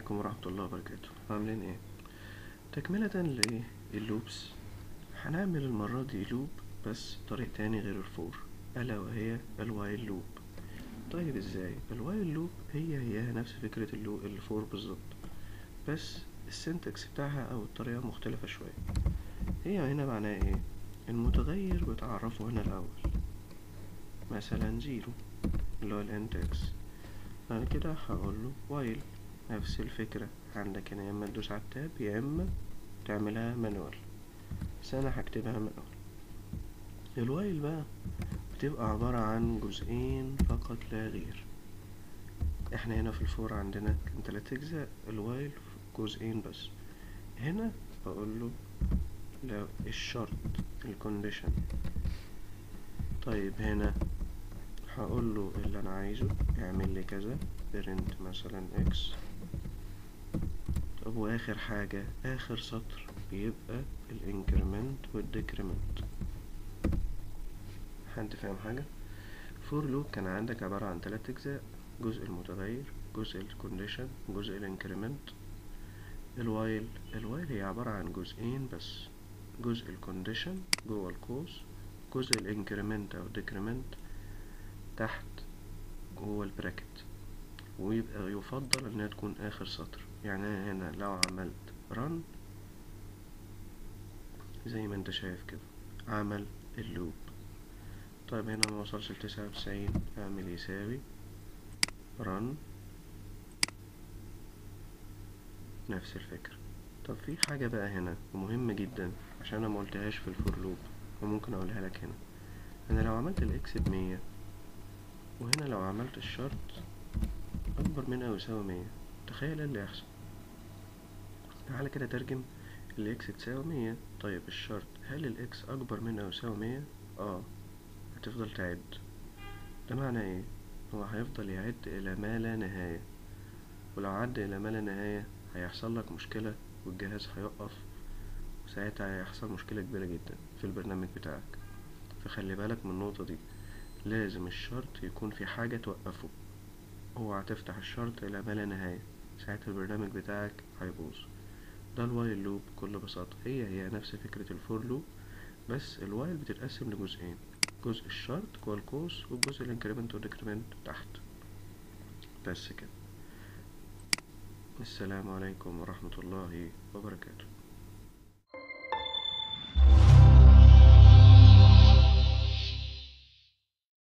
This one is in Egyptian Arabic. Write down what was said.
عليكم ورحمة الله وبركاته عاملين ايه تكملة لللوبس هنعمل المرة دي لوب بس طريق تاني غير الفور ألا وهي الوايل لوب طيب ازاي الوايل لوب هي هي نفس فكرة اللو الفور بالظبط بس السنتكس بتاعها أو الطريقة مختلفة شوية هي هنا معناها ايه المتغير بتعرفه هنا الأول مثلا زيرو اللي هو الانت اكس بعد كده هقوله وايل نفس الفكرة عندك هنا يا اما تدوس على التاب يا اما تعملها مانوال بس انا هكتبها مانوال الوايل بقى بتبقى عبارة عن جزئين فقط لا غير احنا هنا في الفور عندنا كان تلات اجزاء الوايل جزئين بس هنا بقوله لو الشرط الكونديشن طيب هنا هقول له اللي انا عايزه يعمل لي كذا برنت مثلا اكس طب واخر حاجة اخر سطر بيبقى الانكريمنت والديكريمنت حد فاهم حاجة فور لوب كان عندك عبارة عن تلات اجزاء جزء المتغير جزء الكونديشن جزء الانكريمنت الوايل الوايل هي عبارة عن جزئين بس جزء الكونديشن جوه القوس جزء الانكريمنت او ديكريمنت تحت جوه البراكت ويبقى يفضل انها تكون اخر سطر يعني انا هنا لو عملت رن زي ما انت شايف كده عمل اللوب طيب هنا ما وصلش لتسعة وتسعين اعمل يساوي رن نفس الفكرة طب في حاجة بقى هنا ومهمة جدا عشان انا ما قلتهاش في الفور لوب وممكن اقولها لك هنا انا لو عملت الاكس بمية وهنا لو عملت الشرط اكبر من او يساوي مية تخيل ايه اللي يحصل تعالى كده ترجم الاكس تساوي مية طيب الشرط هل الاكس اكبر من او يساوي مية اه هتفضل تعد ده معنى ايه هو هيفضل يعد الى ما لا نهاية ولو عد الى ما لا نهاية هيحصل لك مشكلة والجهاز هيقف وساعتها هيحصل مشكلة كبيرة جدا في البرنامج بتاعك فخلي بالك من النقطة دي لازم الشرط يكون في حاجة توقفه اوعى تفتح الشرط الى ما لا نهاية ساعتها البرنامج بتاعك هيبوظ ده الوايل لوب بكل بساطة هي هي نفس فكرة الفور لوب بس الوايل بتتقسم لجزئين جزء الشرط جوه القوس والجزء الانكريمنت والديكريمنت تحت بس كده السلام عليكم ورحمة الله وبركاته